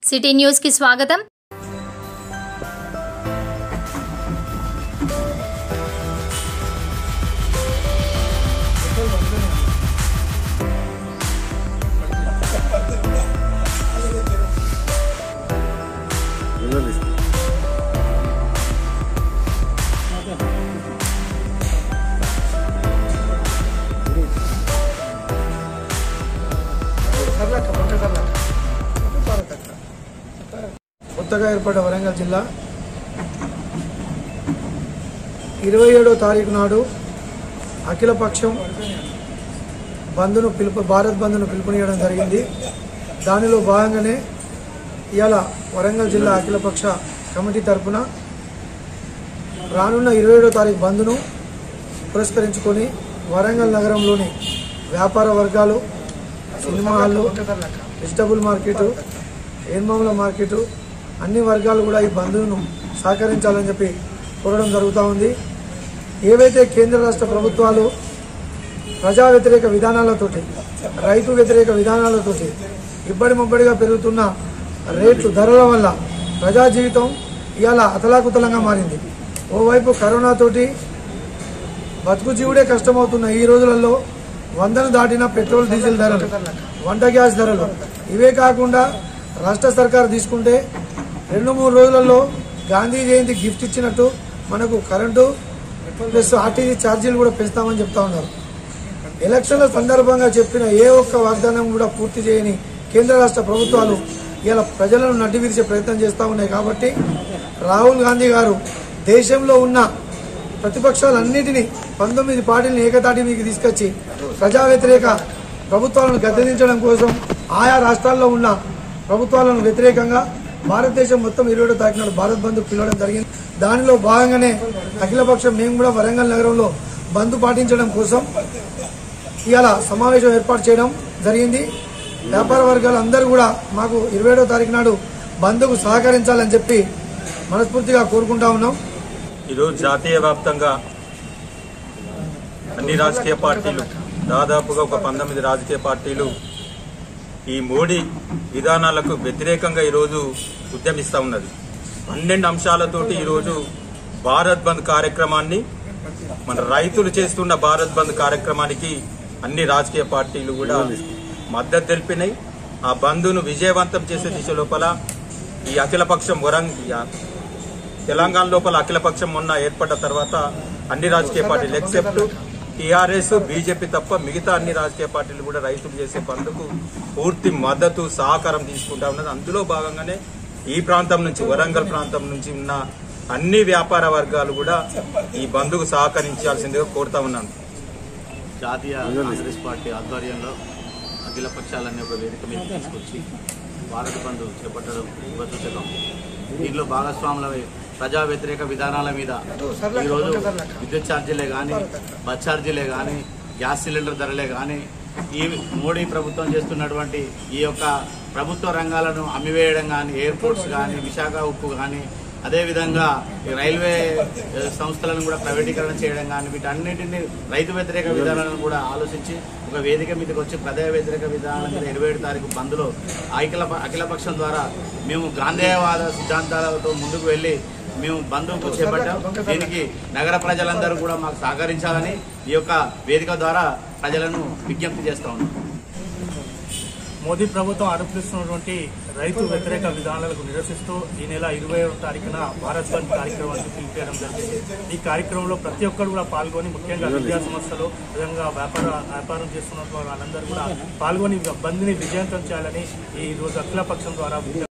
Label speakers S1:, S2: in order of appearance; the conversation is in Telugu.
S1: సిటీ న్యూస్ కి స్వాగతం
S2: కొత్తగా ఏర్పడ్డ వరంగల్ జిల్లా ఇరవై ఏడో తారీఖు నాడు అఖిలపక్షం బంద్ను పిలుపు భారత్ బంద్ను పిలుపునియడం జరిగింది దానిలో భాగంగానే ఇవాళ వరంగల్ జిల్లా అఖిలపక్ష కమిటీ తరపున రానున్న ఇరవై ఏడో తారీఖు బంద్ను పురస్కరించుకొని వరంగల్ నగరంలోని వ్యాపార వర్గాలు సినిమా హాళ్ళు వెజిటబుల్ మార్కెట్ ఏన్మాముల మార్కెట్ అన్ని వర్గాలు కూడా ఈ బంధువును సహకరించాలని చెప్పి కోరడం జరుగుతూ ఉంది ఏవైతే కేంద్ర రాష్ట్ర ప్రభుత్వాలు ప్రజా వ్యతిరేక విధానాలతోటి రైతు వ్యతిరేక విధానాలతోటి ఇబ్బడి ముబ్బడిగా పెరుగుతున్న రేట్లు ధరల వల్ల ప్రజా జీవితం ఇవాళ అతలాకుతలంగా మారింది ఓవైపు కరోనాతోటి బతుకు జీవుడే కష్టమవుతున్న ఈ రోజులలో వందను దాటిన పెట్రోల్ డీజిల్ ధరలు వంట గ్యాస్ ధరలు ఇవే కాకుండా రాష్ట్ర సర్కారు తీసుకుంటే రెండు మూడు రోజులలో గాంధీ జయంతి గిఫ్ట్ ఇచ్చినట్టు మనకు కరెంటు ప్లస్ ఆర్టీసీ ఛార్జీలు కూడా పెంచుతామని చెప్తా ఉన్నారు ఎలక్షన్ల సందర్భంగా చెప్పిన ఏ ఒక్క వాగ్దానం కూడా పూర్తి చేయని కేంద్ర రాష్ట్ర ప్రభుత్వాలు ఇలా ప్రజలను నడ్డి విరిచే ప్రయత్నం చేస్తూ ఉన్నాయి కాబట్టి రాహుల్ గాంధీ గారు దేశంలో ఉన్న ప్రతిపక్షాలన్నిటినీ పంతొమ్మిది పార్టీలను ఏకతాటి మీకు తీసుకొచ్చి ప్రజా వ్యతిరేక ప్రభుత్వాలను గద్దెదించడం కోసం ఆయా రాష్ట్రాల్లో ఉన్న ప్రభుత్వాలను వ్యతిరేకంగా భారతదేశం మొత్తం ఇరవై తారీఖు నాడు భారత్ బంద్ పిలవడం జరిగింది దానిలో భాగంగానే అఖిలపక్షం మేము కూడా వరంగల్ నగరంలో బంద్ పాటించడం కోసం ఇవాళ సమావేశం ఏర్పాటు చేయడం జరిగింది వ్యాపార వర్గాలు అందరూ కూడా మాకు ఇరవై ఏడో తారీఖు నాడు బంద్కు సహకరించాలని చెప్పి మనస్ఫూర్తిగా కోరుకుంటా ఉన్నాం
S3: ఈరోజు జాతీయ వ్యాప్తంగా అన్ని రాజకీయ పార్టీలు దాదాపుగా ఒక పంతొమ్మిది రాజకీయ పార్టీలు ఈ మోడీ విధానాలకు వ్యతిరేకంగా ఈరోజు ఉద్యమిస్తా ఉన్నది పన్నెండు అంశాలతోటి ఈరోజు భారత్ బంద్ కార్యక్రమాన్ని మన రైతులు చేస్తున్న భారత్ బంద్ కార్యక్రమానికి అన్ని రాజకీయ పార్టీలు కూడా మద్దతు తెలిపినాయి ఆ బంద్ను విజయవంతం చేసే దిశ లోపల ఈ అఖిలపక్షం వరంగ్ తెలంగాణ లోపల అఖిలపక్షం మొన్న ఏర్పడ్డ తర్వాత అన్ని రాజకీయ పార్టీలు ఎక్సెప్ట్ టీఆర్ఎస్ బీజేపీ తప్ప మిగతా అన్ని రాజకీయ పార్టీలు కూడా రైతులు చేసే బంద్కు పూర్తి మద్దతు సహకారం తీసుకుంటా ఉన్నది అందులో భాగంగానే ఈ ప్రాంతం నుంచి వరంగల్ ప్రాంతం నుంచి ఉన్న అన్ని వ్యాపార వర్గాలు కూడా ఈ బంద్కు సహకరించాల్సిందిగా కోరుతా ఉన్నాను
S4: జాతీయ కాంగ్రెస్ పార్టీ ఆధ్వర్యంలో అఖిల పక్షాలన్నీ ఒక వేదిక మీద తీసుకొచ్చి భారత్ బంద్ చేపట్టడం విభజకం దీనిలో భాగస్వాములమై ప్రజా వ్యతిరేక విధానాల మీద ఈరోజు విద్యుత్ ఛార్జీలే కానీ బస్ ఛార్జీలే కానీ గ్యాస్ సిలిండర్ ధరలే కానీ ఈ మోడీ ప్రభుత్వం చేస్తున్నటువంటి ఈ యొక్క ప్రభుత్వ రంగాలను అమ్మివేయడం కానీ ఎయిర్పోర్ట్స్ కానీ విశాఖ ఉక్కు కానీ అదేవిధంగా ఈ రైల్వే ఏ, సంస్థలను కూడా ప్రైవేటీకరణ చేయడం కానీ వీటన్నిటిని రైతు వ్యతిరేక విధానాలను కూడా ఆలోచించి ఒక వేదిక మీదకి వచ్చి ప్రజా వ్యతిరేక విధానాల మీద ఇరవై ఏడు తారీఖు బంద్లో అఖిల అఖిలపక్షం ద్వారా మేము గాంధేయవాద సిద్ధాంతాలతో ముందుకు వెళ్ళి మేము బంధువుకు చేపట్టాం దీనికి నగర ప్రజలందరూ కూడా మాకు సహకరించాలని ఈ యొక్క వేదిక ద్వారా ప్రజలను విజ్ఞప్తి చేస్తా ఉన్నాం
S5: మోదీ ప్రభుత్వం అనుసరిస్తున్నటువంటి రైతు వ్యతిరేక విధానాలకు నిరసిస్తూ ఈ నెల ఇరవై తారీఖున భారత్ బంద్ కార్యక్రమానికి పిలిపేయడం జరిగింది ఈ కార్యక్రమంలో ప్రతి ఒక్కరు కూడా పాల్గొని ముఖ్యంగా విద్యా సంస్థలు విధంగా వ్యాపార వ్యాపారం చేస్తున్న వాళ్ళందరూ కూడా పాల్గొని బంద్ని విజయవంతం చేయాలని ఈ రోజు అఖిల పక్షం ద్వారా